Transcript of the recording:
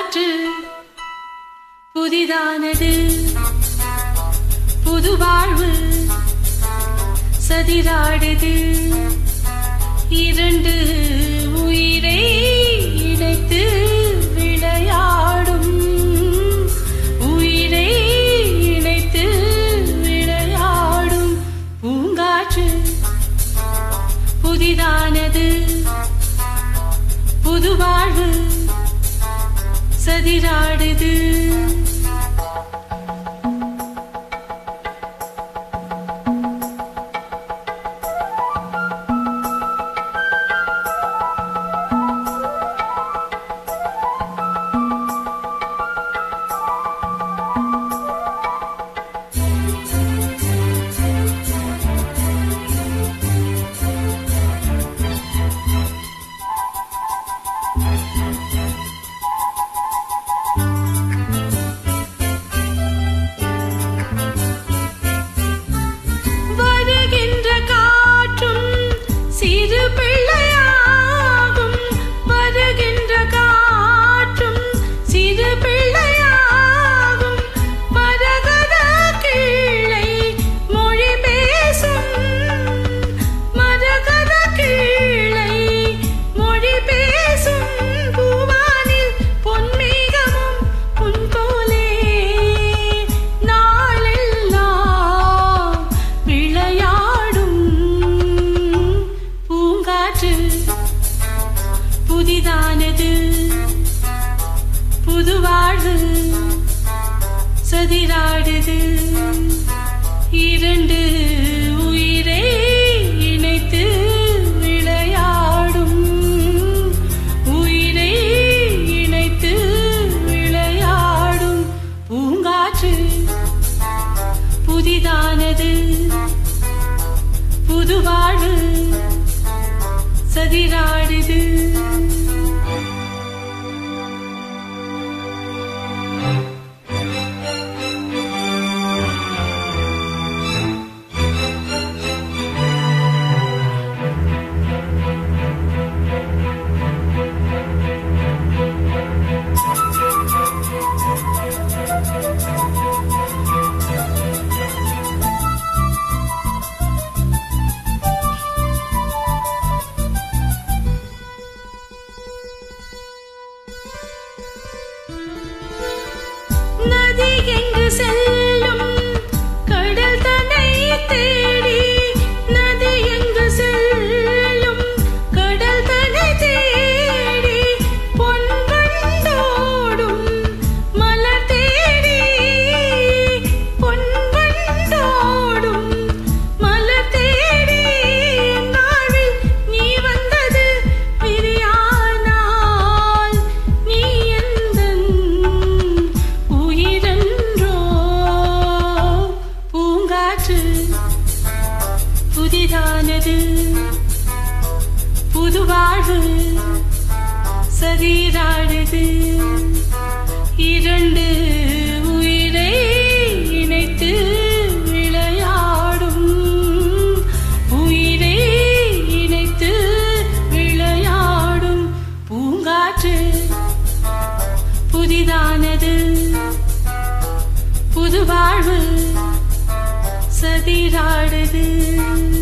பூங்காற்று புதிதானது புது வாழ்வு சதிராடுது இரண்டு உயிரை இணைத்து விளையாடும் உயிரை இணைத்து விளையாடும் பூங்காற்று புதிதானது புது வாழ்வு சதிராடுது வருகின்ற காற்றும் சிறு பிள்ளையாகும் வருகின்ற காற்றும் சிறு பிள்ளையாகும் மரகத கிளை மொழி பேசும் மரகத கிளை மொழி பேசும் பூவானில் பொன்மேகமும் உன் போலே நாளெல்லாம் விளையாடும் பூங்காற்று புதிதானது புது வாழ்வு சதிராடுது இரண்டு உயிரை இணைத்து விளையாடும் உயிரை இணைத்து விளையாடும் பூங்காற்று புதிதானது புது வாழ்வு சதிராடுது நதி எங்கு செல்லும் கடல் தன்னை தேடி நதி எங்கு செல்லும் கடல் தன்னை தேடி பொன்வண்டோடும் மலர் தேடி பொன்வண்டோடும் மலர் தேடி நாளில் நீ வந்தது பிரியானால் நீ எந்தன் உயிரென்றோ பூங்காற்று புதிதானது புது வாழ்வு சதிராடுது இரண்டு உயிரை இணைத்து விளையாடும் உயிரை இணைத்து விளையாடும் பூங்காற்று புதிதானது புது வாழ்வு சதிராடுது